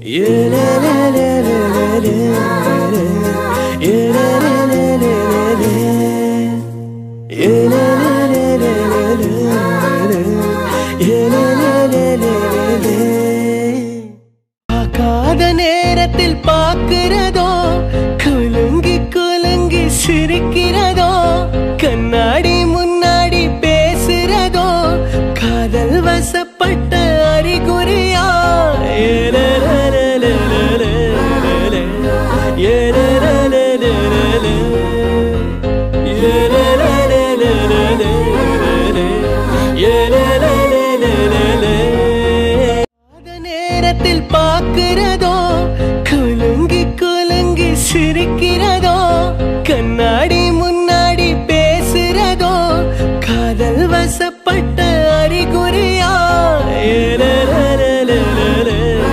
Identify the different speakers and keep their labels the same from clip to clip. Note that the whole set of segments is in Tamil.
Speaker 1: பார்க்காத நேரத்தில் பார்க்கிறதோ குலுங்கி குலுங்கி சிரிக்கிறதோ கண்ணாடி முன்னாடி பேசுறதோ காதல் வசப்பட்ட அறிகுறியா ஏலலலலலலலல. ஏலலலலலலல. ஏலலலலலலல. ஏலலலலலலல. பார்க்காத நேரத்தில் பார்க்கிறதோ குலுங்கி குலுங்கி சிரிக்கிறதோ கண்ணாடி முன்னாடி பேசுறதோ காதல் வசப்பட்ட அறிகுறியா ஏலலலலலலல.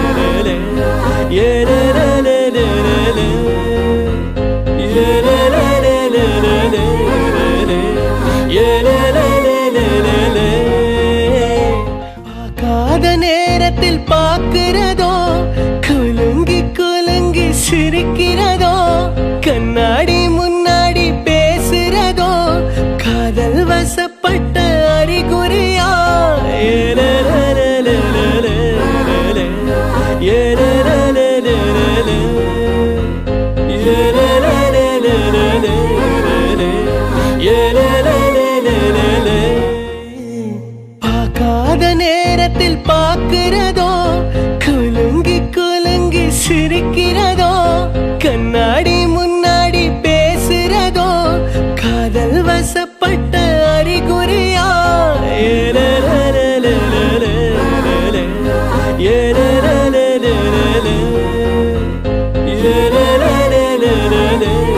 Speaker 1: ஏலலலலலலல. ஏலலலலலலல. ஏலலலலலல. பார்க்காத நேரத்தில் பார்க்கிறதோ குலுங்கி குலுங்கி சிரிக்கிறதோ கண்ணாடி முன்னாடி பேசுறதோ காதல் வசப்பட்ட அறிகுறியா ஏலலலலலலல. ஏலலலலலலல. ஏலலலலலலல. ஏலலலலலல. பார்க்காத நேரத்தில் பார்க்கிறதோ குலுங்கி குலுங்கி சிரிக்கிறதோ கண்ணாடி முன்னாடி பேசுறதோ காதல் வசப்பட்ட அறிகுறியா ஏலலலலலலல. ஏலலலலலல. ஏலலலலலல.